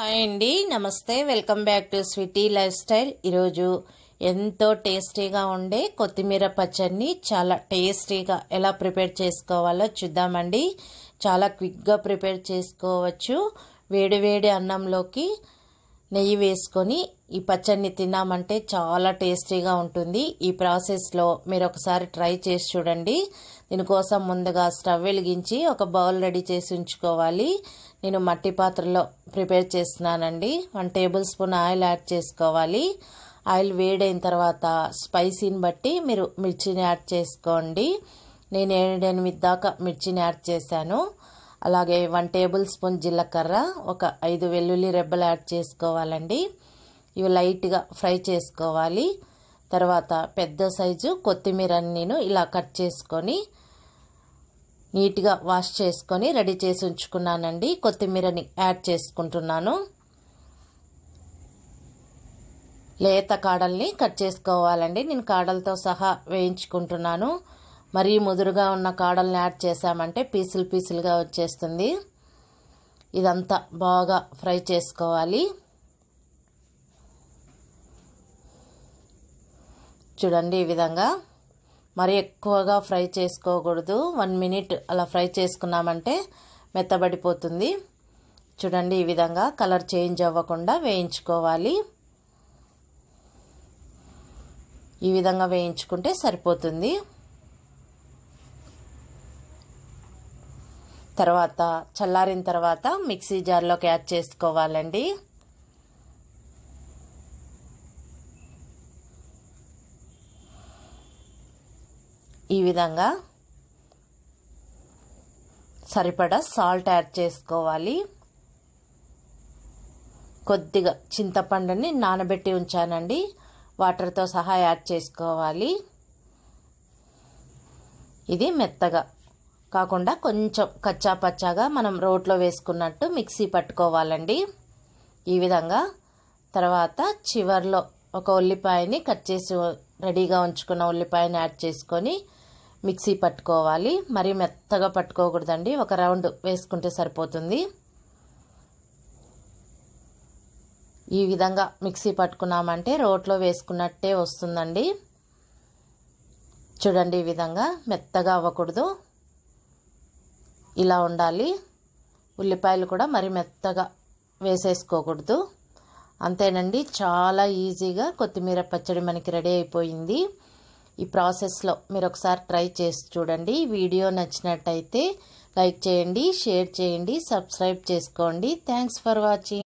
hi అండి నమస్తే welcome back to sweety life style ఈరోజు ఎంతో టేస్టీగా ఉండే కొత్తిమీర పచ్చడిని చాలా టేస్టీగా ఎలా ప్రిపేర్ చేసుకోవాలో చూద్దామండి చాలా క్విక్గా ప్రిపేర్ చేసుకోవచ్చు వేడి వేడి అన్నంలోకి నెయ్యి వేసుకొని ఈ పచ్చడిని తిన్నామంటే చాలా టేస్టీగా ఉంటుంది ఈ ప్రాసెస్లో మీరు ఒకసారి ట్రై చేసి చూడండి దీనికోసం ముందుగా స్టవ్ వెలిగించి ఒక బౌల్ రెడీ చేసి ఉంచుకోవాలి నేను మట్టి పాత్రలో ప్రిపేర్ చేస్తున్నానండి one tablespoon oil add చేసుకోవాలి ఆయిల్ వేడైన తర్వాత స్పైసీని బట్టి మీరు మిర్చిని యాడ్ చేసుకోండి నేను ఏడెనిమిది దాకా మిర్చిని యాడ్ చేశాను అలాగే వన్ టేబుల్ స్పూన్ జీలకర్ర ఒక ఐదు వెల్లుల్లి రెబ్బలు యాడ్ చేసుకోవాలండి ఇవి లైట్గా ఫ్రై చేసుకోవాలి తర్వాత పెద్ద సైజు కొత్తిమీరని నేను ఇలా కట్ చేసుకొని నీట్గా వాష్ చేసుకొని రెడీ చేసి ఉంచుకున్నానండి కొత్తిమీరని యాడ్ చేసుకుంటున్నాను లేత కాడల్ని కట్ చేసుకోవాలండి నేను కాడలతో సహా వేయించుకుంటున్నాను మరీ ముదురుగా ఉన్న కాడల్ని యాడ్ చేసామంటే పీసులు పీసులుగా వచ్చేస్తుంది ఇదంతా బాగా ఫ్రై చేసుకోవాలి చూడండి ఈ విధంగా మరి ఎక్కువగా ఫ్రై చేసుకోకూడదు వన్ మినిట్ అలా ఫ్రై చేసుకున్నామంటే మెత్తబడిపోతుంది చూడండి ఈ విధంగా కలర్ చేంజ్ అవ్వకుండా వేయించుకోవాలి ఈ విధంగా వేయించుకుంటే సరిపోతుంది తర్వాత చల్లారిన తర్వాత మిక్సీ జార్లోకి యాడ్ చేసుకోవాలండి ఈ విధంగా సరిపడా సాల్ట్ యాడ్ చేసుకోవాలి కొద్దిగా చింతపండుని నానబెట్టి ఉంచానండి వాటర్తో సహా యాడ్ చేసుకోవాలి ఇది మెత్తగా కాకుండా కొంచెం కచ్చా పచ్చాగా మనం రోట్లో వేసుకున్నట్టు మిక్సీ పట్టుకోవాలండి ఈ విధంగా తర్వాత చివర్లో ఒక ఉల్లిపాయని కట్ చేసి రెడీగా ఉంచుకున్న ఉల్లిపాయని యాడ్ చేసుకొని మిక్సీ పట్టుకోవాలి మరీ మెత్తగా పట్టుకోకూడదండి ఒక రౌండ్ వేసుకుంటే సరిపోతుంది ఈ విధంగా మిక్సీ పట్టుకున్నామంటే రోట్లో వేసుకున్నట్టే వస్తుందండి చూడండి ఈ విధంగా మెత్తగా అవ్వకూడదు ఇలా ఉండాలి ఉల్లిపాయలు కూడా మరి మెత్తగా వేసేసుకోకూడదు అంతేనండి చాలా ఈజీగా కొత్తిమీర పచ్చడి మనకి రెడీ అయిపోయింది ఈ ప్రాసెస్లో మీరు ఒకసారి ట్రై చేసి చూడండి వీడియో నచ్చినట్టయితే లైక్ చేయండి షేర్ చేయండి సబ్స్క్రైబ్ చేసుకోండి థ్యాంక్స్ ఫర్ వాచింగ్